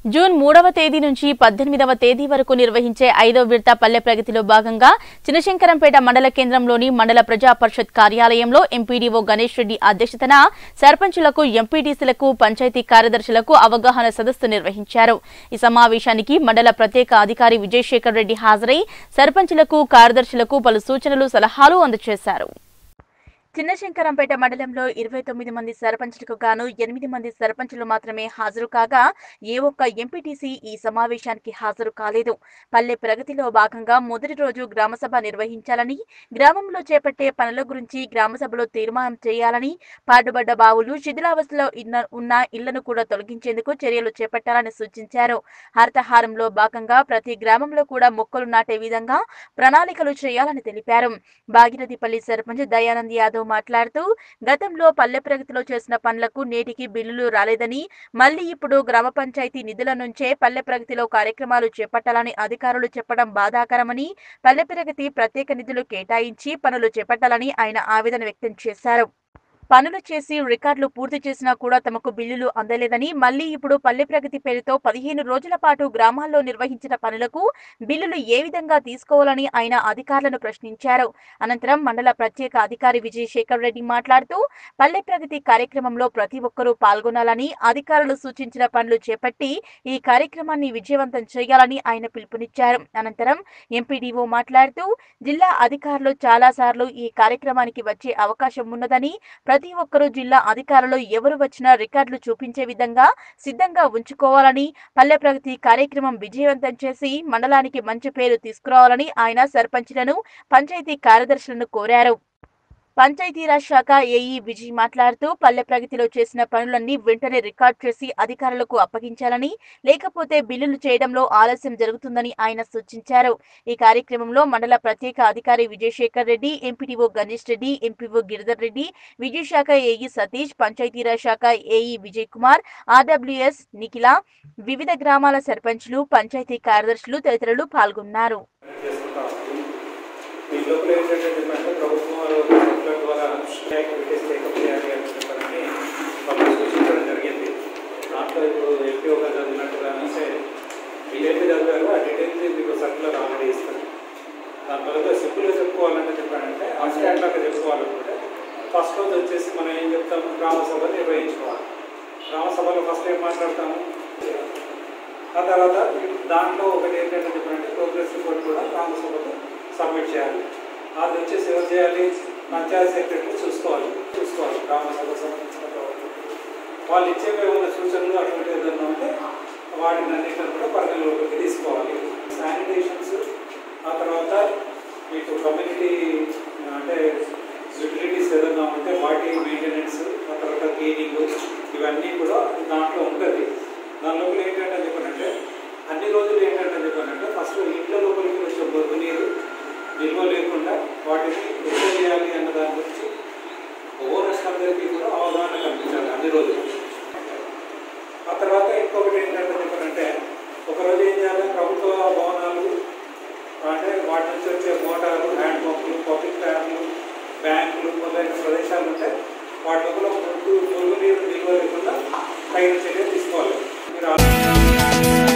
June మూడవ తేదీ నుంచి పద్దెనిమిదవ తేదీ వరకు నిర్వహించే ఐదో విడత పల్లె ప్రగతిలో భాగంగా చినశంకరంపేట మండల కేంద్రంలోని మండల ప్రజా పరిషత్ కార్యాలయంలో ఎంపీడీఓ గణేష్ రెడ్డి అధ్యక్షతన సర్పంచులకు ఎంపీటీసీలకు పంచాయతీ కార్యదర్శులకు అవగాహన సదస్సు నిర్వహించారు ఈ సమావేశానికి మండల ప్రత్యేక అధికారి విజయశేఖర్ రెడ్డి హాజరై సర్పంచులకు కార్యదర్శులకు పలు సూచనలు సలహాలు అందజేశారు చిన్నశంకరంపేట మండలంలో ఇరవై తొమ్మిది మంది సర్పంచులకు గాను ఎనిమిది మంది సర్పంచులు మాత్రమే హాజరు కాగా ఏ ఒక్క ఎంపీటీసీ ఈ సమావేశానికి హాజరు కాలేదు పల్లె ప్రగతిలో భాగంగా మొదటి రోజు గ్రామసభ నిర్వహించాలని గ్రామంలో చేపట్టే పనుల గురించి గ్రామసభలో తీర్మానం చేయాలని పాడుబడ్డ బావులు శిథిలావస్థలో ఇన్న- ఉన్న ఇళ్లను కూడా తొలగించేందుకు చర్యలు చేపట్టాలని సూచించారు హరితహారంలో భాగంగా ప్రతి గ్రామంలో కూడా మొక్కలు నాటే విధంగా ప్రణాళికలు చేయాలని తెలిపారు భాగీరథిపల్లి సర్పంచ్ దయానంద్ యాదవ్ మాట్లాడుతూ గతంలో పల్లె ప్రగతిలో చేసిన పనులకు నేటికి బిల్లులు రాలేదని మళ్లీ ఇప్పుడు గ్రామ పంచాయతీ నిధుల నుంచే పల్లె ప్రగతిలో కార్యక్రమాలు చేపట్టాలని అధికారులు చెప్పడం బాధాకరమని పల్లె ప్రగతి ప్రత్యేక నిధులు కేటాయించి పనులు చేపట్టాలని ఆయన ఆవేదన వ్యక్తం చేశారు పనులు చేసి రికార్డులు పూర్తి చేసినా కూడా తమకు బిల్లులు అందలేదని మళ్లీ ఇప్పుడు పల్లె ప్రగతి పేరుతో పదిహేను రోజుల పాటు గ్రామాల్లో నిర్వహించిన పనులకు బిల్లులు ఏ విధంగా తీసుకోవాలని ఆయన అధికారులను ప్రశ్నించారు అనంతరం మండల ప్రత్యేక అధికారి విజయశేఖర్ రెడ్డి మాట్లాడుతూ పల్లె ప్రగతి కార్యక్రమంలో ప్రతి ఒక్కరూ పాల్గొనాలని అధికారులు సూచించిన పనులు చేపట్టి ఈ కార్యక్రమాన్ని విజయవంతం చేయాలని ఆయన పిలుపునిచ్చారు అనంతరం ఎంపీడీఓ మాట్లాడుతూ జిల్లా అధికారులు చాలా సార్లు ఈ కార్యక్రమానికి వచ్చే అవకాశం ఉన్నదని ప్రతి ఒక్కరూ జిల్లా అధికారులు ఎవరు వచ్చినా రికార్డులు చూపించే విధంగా సిద్ధంగా ఉంచుకోవాలని పల్లె ప్రగతి కార్యక్రమం విజయవంతం చేసి మండలానికి మంచి పేరు తీసుకురావాలని ఆయన సర్పంచ్లను పంచాయతీ కార్యదర్శులను కోరారు పంచాయతీరాజ్ శాఖ ఏఈ విజయ్ మాట్లాడుతూ పల్లె ప్రగతిలో చేసిన పనులన్నీ వెంటనే రికార్డ్ చేసి అధికారులకు అప్పగించాలని లేకపోతే బిల్లులు చేయడంలో ఆలస్యం జరుగుతుందని ఆయన సూచించారు ఈ కార్యక్రమంలో మండల ప్రత్యేక అధికారి విజయశేఖర్ రెడ్డి ఎంపీటీఓ గణేష్ రెడ్డి ఎంపీఓ గిరిధర్ రెడ్డి విద్యుత్ శాఖ ఏఈ సతీష్ పంచాయతీరాజ్ శాఖ ఏఈ విజయ్ కుమార్ ఆర్డబ్ల్యూఎస్ నిఖిల వివిధ గ్రామాల సర్పంచ్లు పంచాయతీ కార్యదర్శులు తదితరులు పాల్గొన్నారు చేసుకుంటా ఉంది. ఈ లోపల ఏంటంటే అంటే ప్రభుత్వం వారు సర్కులర్ ద్వారా యాక్టివిటీస్ టేకప్ చేయాలి అని చెప్పారని వాళ్ళు సూచించడం జరిగింది దాంట్లో ఇప్పుడు ఎంపీ ఒక చదివినట్టుగా అనేసి వీళ్ళైతే చదివారు ఆ డీటెయిల్స్ మీకు సర్కులర్ ఆల్రెడీ ఇస్తారు దాని తర్వాత సింపుల్గా చెప్పుకోవాలంటే చెప్పారంటే అసిస్టెంట్ లాగా చెప్పుకోవాలనుకుంటే ఫస్ట్ రోజు వచ్చేసి మనం ఏం చెప్తాము గ్రామ సభ నిర్వహించుకోవాలి గ్రామ సభలో ఫస్ట్ ఏం మాట్లాడతాము ఆ తర్వాత దాంట్లో ఒకటి ఏంటంటే చెప్పాలంటే ప్రోగ్రెస్ రిపోర్ట్ కూడా గ్రామ సభకు సబ్మిట్ చేయాలి అది వచ్చేసి ఎవరు చేయాలి పంచాయతీ సెక్రటరీ చూసుకోవాలి చూసుకోవాలి గ్రామ సభ సంబంధించిన ప్రభుత్వం వాళ్ళు ఇచ్చేవి ఏమైనా సూచనలు అటువంటి ఏదైనా ఉంటే వాటిని అన్నిటిని కూడా పరిగణలోకి తీసుకోవాలి శానిటేషన్స్ ఆ తర్వాత మీకు కమ్యూనిటీ అంటే యూటిలిటీస్ ఏదైనా ఉంటే వాటి మెయింటెనెన్స్ ఆ తర్వాత క్లీనింగ్ ఇవన్నీ కూడా దాంట్లో ఉంటుంది దాని లోపల ఏంటంటే చెప్పానంటే అన్ని రోజులు ఏంటంటే చెప్పానంటే ఫస్ట్ ఇంట్లో లోపలికి వచ్చే బొగ్గు నీరు నిల్వ లేకుండా వాటిని ఎట్లా చేయాలి అన్న దాని గురించి ఓనర్స్ అందరికీ కూడా అవగాహన కల్పించాలి అన్ని రోజులు ఆ తర్వాత ఇంకొకటి ఏంటంటే చెప్పానంటే ఒకరోజు ఏం చేయాలి ప్రభుత్వ భవనాలు అంటే వాటి నుంచి వచ్చే మోటార్లు హ్యాండ్ పంపులు పబ్లిక్ ట్యాబ్లు బ్యాంకులు మొదలైన ప్రదేశాలు ఉంటే వాటి లోపల మురుగు మురుగు నీరు నిల్వ లేకుండా తగిన చర్య తీసుకోవాలి మీరు ఆ-